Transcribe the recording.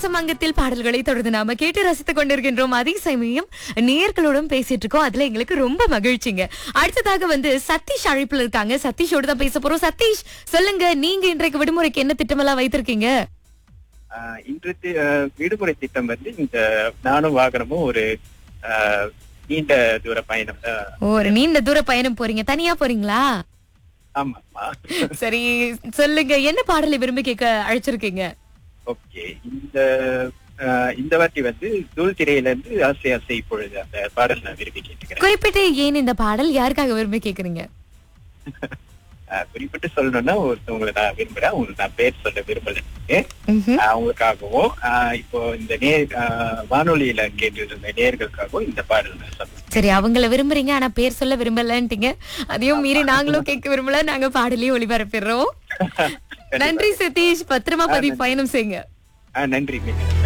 பேசும் அங்கத்தில் பாடல்களை தொடர்ந்து நாம கேட்டு ரசித்துக் கொண்டிருக்கின்றோம் அதே சமயம் நேர்களோடும் பேசிட்டு இருக்கோம் அதுல எங்களுக்கு ரொம்ப மகிழ்ச்சிங்க அடுத்ததாக வந்து சதீஷ் அழைப்புல இருக்காங்க சதீஷோட தான் பேச போறோம் சதீஷ் சொல்லுங்க நீங்க இன்றைக்கு விடுமுறைக்கு என்ன திட்டமெல்லாம் வைத்திருக்கீங்க ஆஹ் இன்று தி- ஆஹ் விடுமுறை திட்டம் வந்து இந்த நானும் வாகனமும் ஒரு ஆஹ், நீண்ட தூர பயணம் ஆஹ், ஓ, ஒரு நீண்ட தூர பயணம் போறீங்க தனியா போறீங்களா ஆமா ஆமா சரி சொல்லுங்க என்ன பாடலை விரும்பி கேட்க அழைச்சிருக்கீங்க ஓகே இந்த ஆஹ், இந்த வாட்டி வந்து தூள் திரையில இருந்து ஆசை ஆசை இப்பொழுது அந்த பாடல் நான் விரும்பி கேட்டுக்கிறேன் குறிப்பிட்டு ஏன் இந்த பாடல் யாருக்காக விரும்பி கேக்குறீங்க ஆஹ், குறிப்பிட்டு சொல்லணும்னா ஒருத்தவங்களை நான் விரும்புறேன் உங்களுக்கு நான் பேர் சொல்ல விரும்பல ம்ஹும். அவங்களுக்காகவும் ஆஹ், இப்போ இந்த நேர் ஆஹ், வானொலியில கேட்டு இருந்த நேர்களுக்காகவும் இந்த பாடல் நான் சொல்றேன் சரி அவங்கள விரும்புறீங்க ஆனா பேர் சொல்ல விரும்பலன்ட்டீங்க அதையும் மீறி நாங்களும் கேட்க விரும்பல நாங்க பாடலையும் ஒளிபரப்பிடுறோம் நன்றி சதீஷ் பத்திரமா பதிவு பயணம் செய்யுங்க ஆஹ், நன்றி மிக